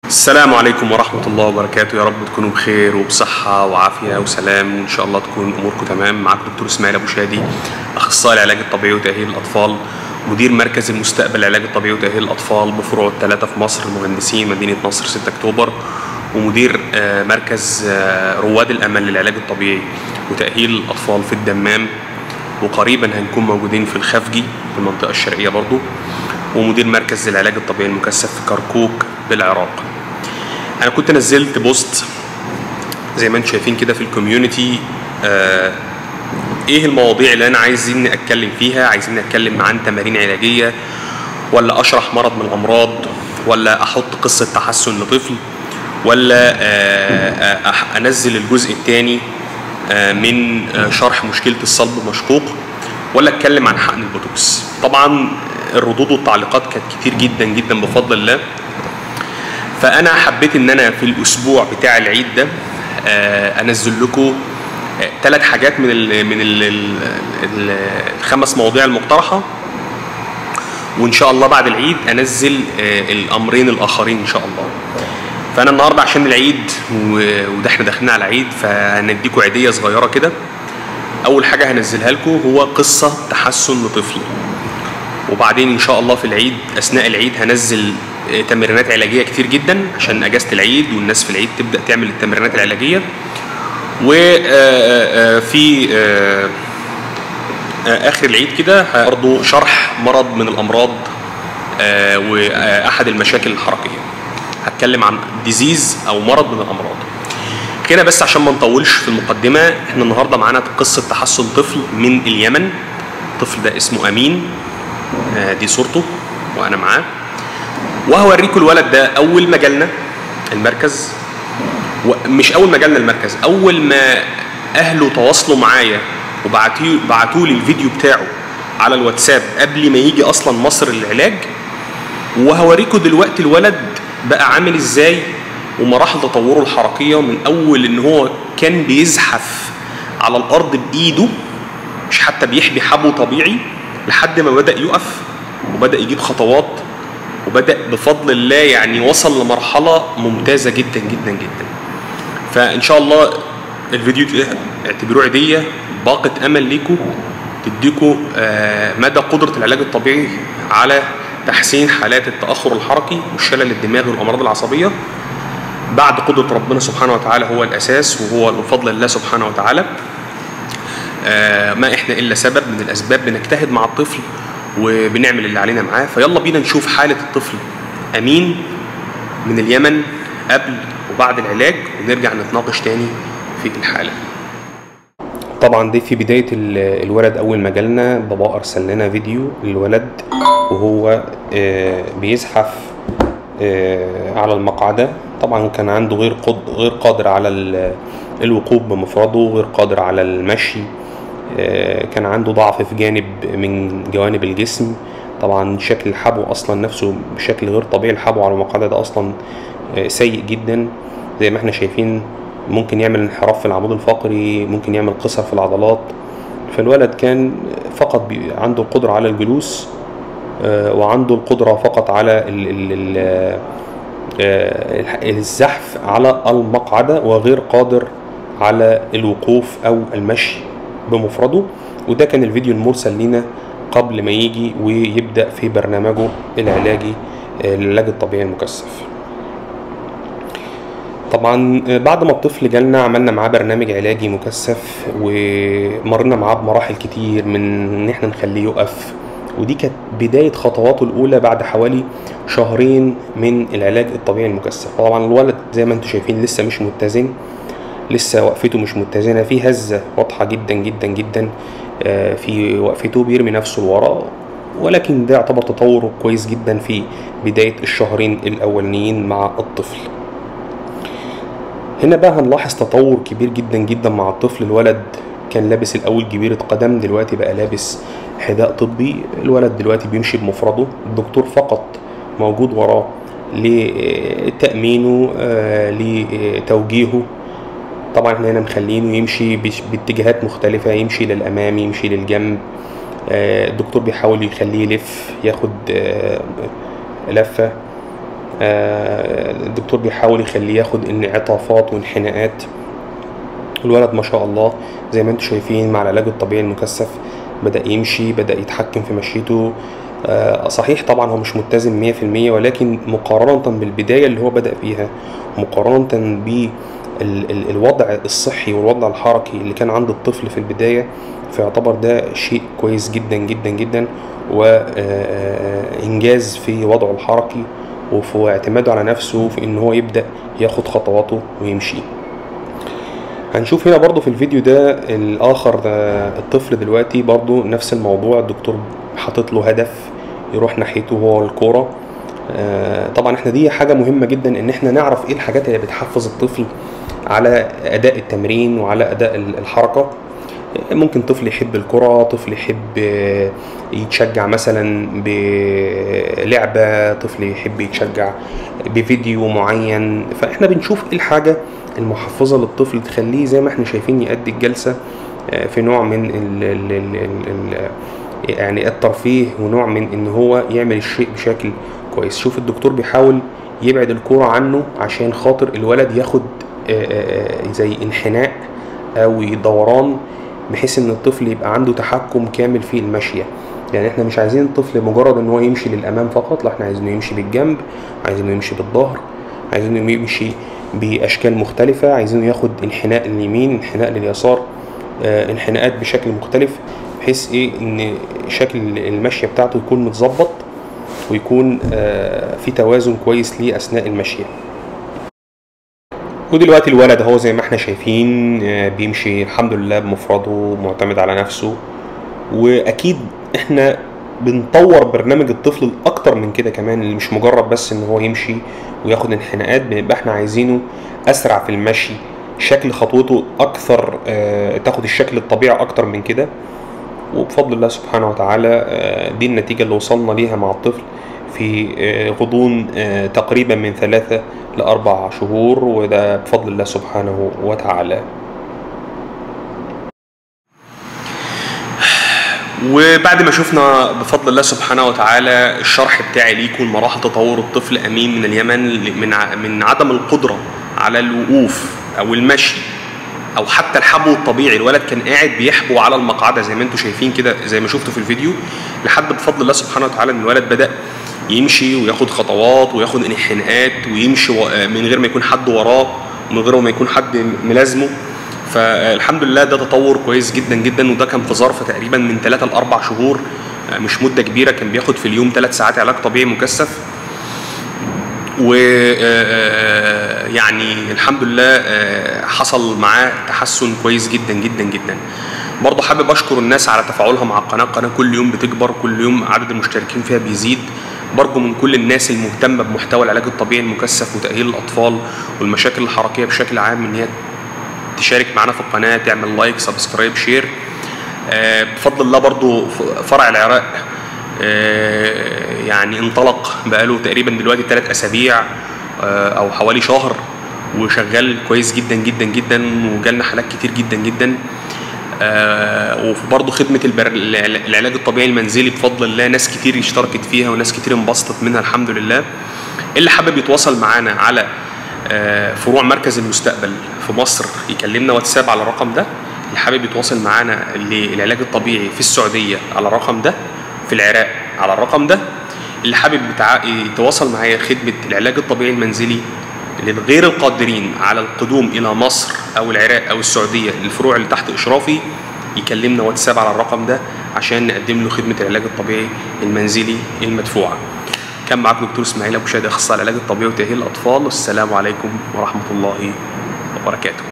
السلام عليكم ورحمة الله وبركاته يا رب تكونوا بخير وبصحة وعافية وسلام وإن شاء الله تكون أموركم تمام معاكم دكتور إسماعيل أبو شادي أخصائي العلاج الطبيعي وتأهيل الأطفال مدير مركز المستقبل العلاج الطبيعي وتأهيل الأطفال بفروعه الثلاثة في مصر المهندسين مدينة نصر 6 أكتوبر ومدير آه، مركز آه، رواد الأمل للعلاج الطبيعي وتأهيل الأطفال في الدمام وقريبا هنكون موجودين في الخفجي في المنطقة الشرقية برضو ومدير مركز العلاج الطبيعي المكثف في كركوك بالعراق انا كنت نزلت بوست زي ما انتم شايفين كده في الكوميونتي آه ايه المواضيع اللي انا عايزين اتكلم فيها عايزين اتكلم عن تمارين علاجيه ولا اشرح مرض من الامراض ولا احط قصه تحسن لطفل ولا آه آه أح- انزل الجزء الثاني آه من آه شرح مشكله الصلب المشقوق ولا اتكلم عن حقن البوتوكس طبعا الردود والتعليقات كانت كتير جدا جدا بفضل الله فانا حبيت ان انا في الاسبوع بتاع العيد ده آه، انزل لكم ثلاث حاجات من ال من ال ال الخمس مواضيع المقترحه وان شاء الله بعد العيد انزل آه، الامرين الاخرين ان شاء الله فانا النهارده عشان العيد و- وده احنا داخلين على العيد فهنديكم عيديه صغيره كده اول حاجه هنزلها لكم هو قصه تحسن لطفل وبعدين ان شاء الله في العيد اثناء العيد هنزل آه، تمرينات علاجيه كتير جدا عشان اجازه العيد والناس في العيد تبدا تعمل التمرينات العلاجيه وفي اخر العيد كده برضه شرح مرض من الامراض آه، واحد المشاكل الحركيه هتكلم عن ديزيز او مرض من الامراض كده بس عشان ما نطولش في المقدمه احنا النهارده معانا قصه تحسن طفل من اليمن الطفل ده اسمه امين آه، دي صورته وانا معاه وهوريكم الولد ده اول ما جالنا المركز ومش اول ما جالنا المركز اول ما اهله تواصلوا معايا وبعتوا بعتوا لي الفيديو بتاعه على الواتساب قبل ما يجي اصلا مصر للعلاج وهوريكم دلوقتي الولد بقى عامل ازاي ومراحل تطوره الحركيه من اول ان هو كان بيزحف على الارض بايده مش حتى بيحبي حبو طبيعي لحد ما بدا يقف وبدا يجيب خطوات وبدا بفضل الله يعني وصل لمرحله ممتازه جدا جدا جدا فان شاء الله الفيديو ده اعتبروه عيديه باقه امل ليكم تديكم آه، مدى قدره العلاج الطبيعي على تحسين حالات التاخر الحركي والشلل الدماغي والامراض العصبيه بعد قدره ربنا سبحانه وتعالى هو الاساس وهو بفضل الله سبحانه وتعالى آه، ما احنا الا سبب من الاسباب بنجتهد مع الطفل وبنعمل اللي علينا معاه فيلا بينا نشوف حاله الطفل امين من اليمن قبل وبعد العلاج ونرجع نتناقش تاني في الحاله طبعا دي في بدايه ال- الولد اول ما جالنا بابا ارسل لنا فيديو للولد وهو آه، بيزحف آه، على المقعده طبعا كان عنده غير قد غير قادر على ال- الوقوف بمفرده غير قادر على المشي آه، كان عنده ضعف في جانب من جوانب الجسم طبعا شكل الحبو اصلا نفسه بشكل غير طبيعي الحبو على المقعده ده اصلا آه، سيء جدا زي ما احنا شايفين ممكن يعمل انحراف في العمود الفقري ممكن يعمل قصر في العضلات فالولد كان فقط بي- عنده القدرة على الجلوس آه، وعنده القدرة فقط على ال ال ال آه، الح- الزحف على المقعدة وغير قادر على الوقوف أو المشي بمفرده وده كان الفيديو المرسل لنا قبل ما يجي ويبدأ في برنامجه العلاجي آه، للعلاج الطبيعي المكثف طبعا بعد ما الطفل جالنا عملنا معاه برنامج علاجي مكثف ومرنا معاه بمراحل كتير من ان احنا نخليه يقف ودي كانت بداية خطواته الأولى بعد حوالي شهرين من العلاج الطبيعي المكثف طبعا الولد زي ما انتم شايفين لسه مش متزن لسه وقفته مش متزنة في هزة واضحة جدا جدا جدا آه، في وقفته بيرمي نفسه لورا ولكن ده يعتبر تطور كويس جدا في بداية الشهرين الأولانيين مع الطفل هنا بقى هنلاحظ تطور كبير جدا جدا مع الطفل الولد كان لابس الاول جبيرة قدم دلوقتي بقى لابس حذاء طبي الولد دلوقتي بيمشي بمفرده الدكتور فقط موجود وراه لتأمينه آه، لتوجيهه طبعا احنا هنا مخلينه يمشي بش- باتجاهات مختلفة يمشي للأمام يمشي للجنب آه، الدكتور بيحاول يخليه يلف ياخد آه، لفة آه، الدكتور بيحاول يخليه ياخد انعطافات وانحناءات الولد ما شاء الله زي ما انتم شايفين مع العلاج الطبيعي المكثف بدأ يمشي بدأ يتحكم في مشيته آه، صحيح طبعا هو مش متزن 100% ولكن مقارنة بالبداية اللي هو بدأ فيها مقارنة بالوضع الصحي والوضع الحركي اللي كان عند الطفل في البداية فيعتبر ده شيء كويس جدا جدا جدا وإنجاز في وضعه الحركي وفي اعتماده على نفسه في إن هو يبدأ ياخد خطواته ويمشي هنشوف هنا برضو في الفيديو ده الاخر ده الطفل دلوقتي برضو نفس الموضوع الدكتور حاطط له هدف يروح ناحيته هو الكوره آه، طبعا احنا دي حاجه مهمه جدا ان احنا نعرف ايه الحاجات اللي بتحفز الطفل على اداء التمرين وعلى اداء ال- الحركه ممكن طفل يحب الكرة طفل يحب آه، يتشجع مثلا بلعبة طفل يحب يتشجع بفيديو معين فاحنا بنشوف ايه الحاجة المحفزة للطفل تخليه زي ما احنا شايفين يأدي الجلسة آه، في نوع من ال ال ال ال ال يعني الترفيه ونوع من ان هو يعمل الشيء بشكل كويس شوف الدكتور بيحاول يبعد الكرة عنه عشان خاطر الولد ياخد آه، آه، آه، زي انحناء او دوران بحيث ان الطفل يبقى عنده تحكم كامل في المشيه يعني احنا مش عايزين الطفل مجرد ان هو يمشي للامام فقط لا احنا عايزينه يمشي بالجنب عايزينه يمشي بالظهر عايزينه يمشي باشكال مختلفه عايزينه ياخد انحناء لليمين انحناء لليسار آه انحناءات بشكل مختلف بحيث ايه ان شكل المشيه بتاعته يكون متظبط ويكون آه في توازن كويس ليه اثناء المشيه ودلوقتي الولد اهو زي ما احنا شايفين آه، بيمشي الحمد لله بمفرده معتمد على نفسه واكيد احنا بنطور برنامج الطفل الاكتر من كده كمان اللي مش مجرد بس ان هو يمشي وياخد انحناءات بنبقى احنا عايزينه اسرع في المشي شكل خطوته اكثر آه، تاخد الشكل الطبيعي اكتر من كده وبفضل الله سبحانه وتعالى آه، دي النتيجة اللي وصلنا ليها مع الطفل في آه، غضون آه، تقريبا من ثلاثة لأربع شهور وده بفضل الله سبحانه وتعالى وبعد ما شفنا بفضل الله سبحانه وتعالى الشرح بتاعي ليكم مراحل تطور الطفل امين من اليمن ل- من ع- من عدم القدره على الوقوف او المشي او حتى الحبو الطبيعي الولد كان قاعد بيحبو على المقعده زي ما انتم شايفين كده زي ما شفتوا في الفيديو لحد بفضل الله سبحانه وتعالى ان الولد بدا يمشي وياخد خطوات وياخد انحناءات ويمشي و- من غير ما يكون حد وراه ومن غير ما يكون حد ملازمه فالحمد لله ده تطور كويس جدا جدا وده كان في ظرف تقريبا من 3 ل 4 شهور آه، مش مده كبيره كان بياخد في اليوم 3 ساعات علاج طبيعي مكثف و آه، يعني الحمد لله آه، حصل معاه تحسن كويس جدا جدا جدا برضه حابب اشكر الناس على تفاعلها مع القناه القناه كل يوم بتكبر كل يوم عدد المشتركين فيها بيزيد برجو من كل الناس المهتمه بمحتوى العلاج الطبيعي المكثف وتاهيل الاطفال والمشاكل الحركيه بشكل عام ان هي تشارك معنا في القناه تعمل لايك سبسكرايب شير آه، بفضل الله برضو ف- فرع العراق آه، يعني انطلق بقاله تقريبا دلوقتي ثلاث اسابيع آه، او حوالي شهر وشغال كويس جدا جدا جدا وجالنا حالات كتير جدا جدا آه، وبرضه خدمة البر... الع- العلاج الطبيعي المنزلي بفضل الله ناس كتير اشتركت فيها وناس كتير انبسطت منها الحمد لله اللي حابب يتواصل معانا على آه، فروع مركز المستقبل في مصر يكلمنا واتساب على الرقم ده اللي حابب يتواصل معانا للعلاج الطبيعي في السعودية على الرقم ده في العراق على الرقم ده اللي حابب يتع- يتواصل معايا خدمة العلاج الطبيعي المنزلي للغير القادرين على القدوم إلى مصر أو العراق أو السعودية الفروع اللي تحت إشرافي يكلمنا واتساب على الرقم ده عشان نقدم له خدمة العلاج الطبيعي المنزلي المدفوعة كان معاكم دكتور اسماعيل ابو شادي اخصائي العلاج الطبيعي وتاهيل الاطفال والسلام عليكم ورحمه الله وبركاته